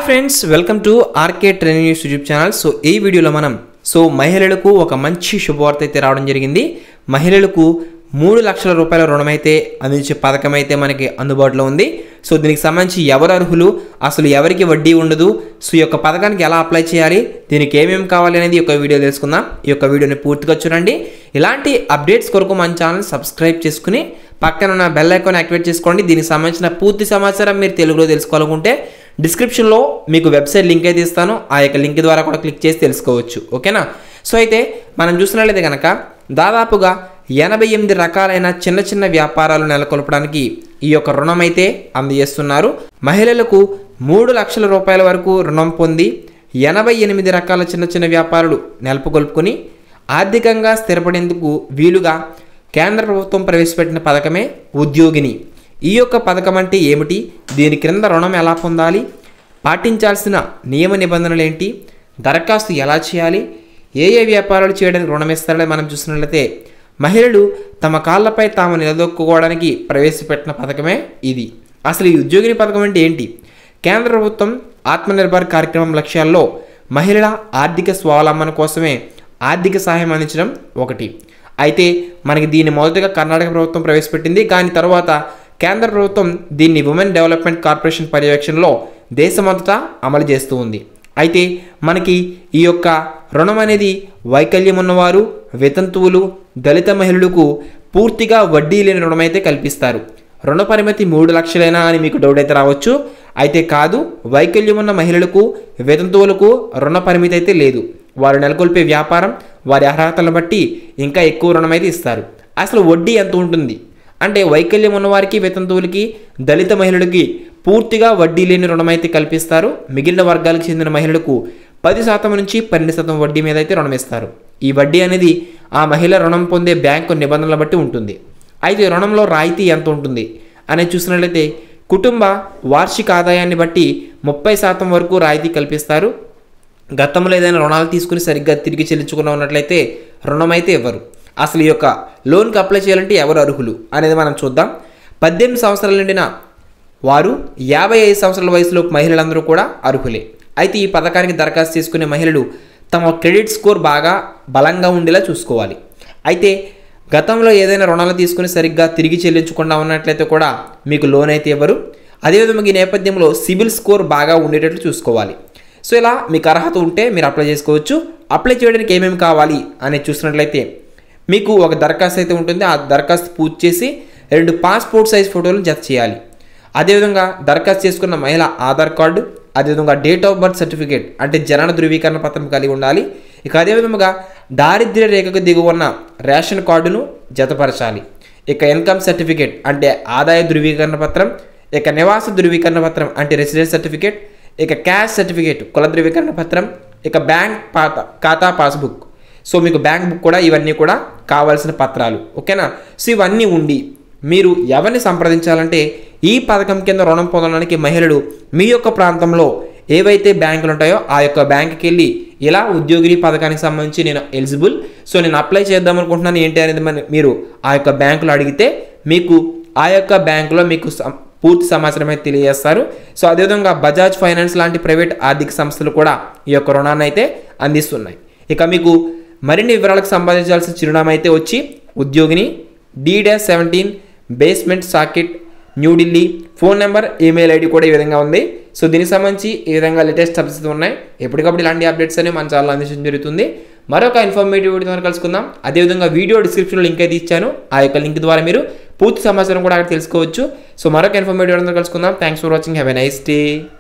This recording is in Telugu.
friends welcome to RK training news YouTube channel so ఈ వీడియోలో మనం సో మహిళలకు ఒక మంచి శుభవార్త అయితే రావడం జరిగింది మహిళలకు మూడు లక్షల రూపాయల రుణం అయితే అందించే పథకం అయితే మనకి అందుబాటులో ఉంది సో దీనికి సంబంధించి ఎవరు అర్హులు అసలు ఎవరికి వడ్డీ ఉండదు సో ఈ యొక్క పథకానికి ఎలా అప్లై చేయాలి దీనికి ఏమేమి కావాలి అనేది ఈ యొక్క వీడియో తెలుసుకుందాం ఈ యొక్క వీడియోని పూర్తిగా చూడండి ఇలాంటి అప్డేట్స్ కొరకు మన ఛానల్ సబ్స్క్రైబ్ చేసుకుని పక్కన ఉన్న బెల్ ఐకాన్ యాక్టివేట్ చేసుకోండి దీనికి సంబంధించిన పూర్తి సమాచారం మీరు తెలుగులో తెలుసుకోవాలనుకుంటే డిస్క్రిప్షన్లో మీకు వెబ్సైట్ లింక్ అయితే ఇస్తాను ఆ యొక్క లింక్ ద్వారా కూడా క్లిక్ చేసి తెలుసుకోవచ్చు ఓకేనా సో అయితే మనం చూసినట్లయితే కనుక దాదాపుగా ఎనభై ఎనిమిది రకాలైన చిన్న చిన్న వ్యాపారాలు నెలకొల్పడానికి ఈ యొక్క రుణం అయితే అందజేస్తున్నారు మహిళలకు మూడు లక్షల రూపాయల వరకు రుణం పొంది ఎనభై ఎనిమిది రకాల చిన్న చిన్న వ్యాపారాలు నెలకొల్పుకొని ఆర్థికంగా స్థిరపడేందుకు వీలుగా కేంద్ర ప్రభుత్వం ప్రవేశపెట్టిన పథకమే ఉద్యోగిని ఈ యొక్క పథకం అంటే ఏమిటి దీని క్రింద రుణం ఎలా పొందాలి పాటించాల్సిన నియమ నిబంధనలు ఏంటి దరఖాస్తు ఎలా చేయాలి ఏ ఏ వ్యాపారాలు చేయడానికి రుణం ఇస్తారని మనం చూసినట్లయితే మహిళలు తమ కాళ్ళపై తాము నిలదొక్కుకోవడానికి ప్రవేశపెట్టిన పథకమే ఇది అసలు ఈ ఉద్యోగిని పథకం అంటే ఏంటి కేంద్ర ప్రభుత్వం ఆత్మనిర్భర్ కార్యక్రమం లక్ష్యాల్లో మహిళల ఆర్థిక స్వావలంబన కోసమే ఆర్థిక సహాయం అందించడం ఒకటి అయితే మనకి దీన్ని మొదటగా కర్ణాటక ప్రభుత్వం ప్రవేశపెట్టింది కానీ తర్వాత కేంద్ర ప్రభుత్వం దీన్ని ఉమెన్ డెవలప్మెంట్ కార్పొరేషన్ పర్యవేక్షణలో దేశమంతటా అమలు చేస్తూ ఉంది అయితే మనకి ఈ యొక్క రుణం అనేది వైకల్యం ఉన్నవారు వితంతువులు దళిత మహిళలకు పూర్తిగా వడ్డీ లేని రుణం అయితే కల్పిస్తారు రుణ పరిమితి మూడు లక్షలైనా అని మీకు డౌట్ అయితే రావచ్చు అయితే కాదు వైకల్యం ఉన్న మహిళలకు వితంతువులకు రుణ పరిమితి అయితే లేదు వారు నెలకొల్పే వ్యాపారం వారి అర్హతలను బట్టి ఇంకా ఎక్కువ రుణం అయితే ఇస్తారు అసలు వడ్డీ ఎంత ఉంటుంది అంటే వైకల్యం ఉన్నవారికి వితంతువులకి దళిత మహిళలకి పూర్తిగా వడ్డీ లేని రుణం అయితే కల్పిస్తారు మిగిలిన వర్గాలకు చెందిన మహిళలకు పది శాతం నుంచి పన్నెండు శాతం వడ్డీ మీద అయితే రుణం ఇస్తారు ఈ వడ్డీ అనేది ఆ మహిళ రుణం పొందే బ్యాంకు నిబంధనల బట్టి ఉంటుంది అయితే రుణంలో రాయితీ ఎంత ఉంటుంది అనేది చూసినట్లయితే కుటుంబ వార్షిక ఆదాయాన్ని బట్టి ముప్పై శాతం వరకు రాయితీ కల్పిస్తారు గతంలో ఏదైనా రుణాలు తీసుకుని సరిగ్గా తిరిగి చెల్లించుకున్న ఉన్నట్లయితే రుణం అయితే ఇవ్వరు అసలు ఈ యొక్క లోన్కి అప్లై చేయాలంటే ఎవరు అర్హులు అనేది మనం చూద్దాం పద్దెనిమిది సంవత్సరాల నిండిన వారు యాభై ఐదు సంవత్సరాల వయసులో మహిళలందరూ కూడా అర్హులే అయితే ఈ పథకానికి దరఖాస్తు చేసుకునే మహిళలు తమ క్రెడిట్ స్కోర్ బాగా బలంగా ఉండేలా చూసుకోవాలి అయితే గతంలో ఏదైనా రుణాలు తీసుకుని సరిగ్గా తిరిగి చెల్లించకుండా ఉన్నట్లయితే కూడా మీకు లోన్ అయితే ఇవ్వరు అదేవిధంగా ఈ నేపథ్యంలో సిబిల్ స్కోర్ బాగా ఉండేటట్లు చూసుకోవాలి సో ఇలా మీకు అర్హత ఉంటే మీరు అప్లై చేసుకోవచ్చు అప్లై చేయడానికి ఏమేమి కావాలి అనేది చూసినట్లయితే మీకు ఒక దరఖాస్తు అయితే ఉంటుంది ఆ దరఖాస్తు పూర్తి చేసి రెండు పాస్పోర్ట్ సైజ్ ఫోటోలు జత చేయాలి అదేవిధంగా దరఖాస్తు చేసుకున్న మహిళ ఆధార్ కార్డు అదేవిధంగా డేట్ ఆఫ్ బర్త్ సర్టిఫికేట్ అంటే జనన ధృవీకరణ పత్రం కలిగి ఉండాలి ఇక అదేవిధంగా దారిద్ర్య రేఖకు దిగువ ఉన్న రేషన్ కార్డును జతపరచాలి ఇక ఇన్కమ్ సర్టిఫికేట్ అంటే ఆదాయ ధృవీకరణ పత్రం ఇక నివాస ధృవీకరణ పత్రం అంటే రెసిడెన్స్ సర్టిఫికేట్ ఇక క్యాష్ సర్టిఫికేట్ కుల ధృవీకరణ పత్రం ఇక బ్యాంక్ పాత ఖాతా పాస్బుక్ సో మీకు బ్యాంక్ బుక్ కూడా ఇవన్నీ కూడా కావాల్సిన పత్రాలు ఓకేనా సో ఇవన్నీ ఉండి మీరు ఎవరిని సంప్రదించాలంటే ఈ పథకం కింద రుణం పొందడానికి మహిళలు మీ యొక్క ప్రాంతంలో ఏవైతే బ్యాంకులు ఉంటాయో ఆ యొక్క బ్యాంకుకి వెళ్ళి ఇలా ఉద్యోగిని పథకానికి సంబంధించి నేను ఎలిజిబుల్ సో నేను అప్లై చేద్దాం అనుకుంటున్నాను ఏంటి అనేది మన- మీరు ఆ యొక్క బ్యాంకులో అడిగితే మీకు ఆ యొక్క బ్యాంకులో మీకు సం- పూర్తి సమాచారం అయితే తెలియజేస్తారు సో అదేవిధంగా బజాజ్ ఫైనాన్స్ లాంటి ప్రైవేట్ ఆర్థిక సంస్థలు కూడా ఈ యొక్క రుణాన్ని అయితే అందిస్తున్నాయి ఇక మీకు మరిన్ని వివరాలకు సంబంధించాల్సిన చిరునామా అయితే వచ్చి ఉద్యోగిని D dash seventeen basement Saket New Delhi phone number email ID కూడా ఈ విధంగా ఉంది సో దీనికి సంబంధించి ఈ విధంగా లేటెస్ట్ అప్డేట్స్ ఉన్నాయి ఎప్పటికప్పుడు ఇలాంటి అప్డేట్స్ అనేవి మన ఛానల్ అందించడం జరుగుతుంది మరొక ఇన్ఫర్మేటివ్ వీడియో ద్వారా కలుసుకుందాం అదేవిధంగా వీడియో డిస్క్రిప్షన్లో లింక్ అయితే ఇచ్చాను ఆ యొక్క లింక్ ద్వారా మీరు పూర్తి సమాచారం కూడా అక్కడ తెలుసుకోవచ్చు సో మరొక ఇన్ఫర్మేటివ్ వీడియో ద్వారా కలుసుకుందాం thanks for watching have a nice day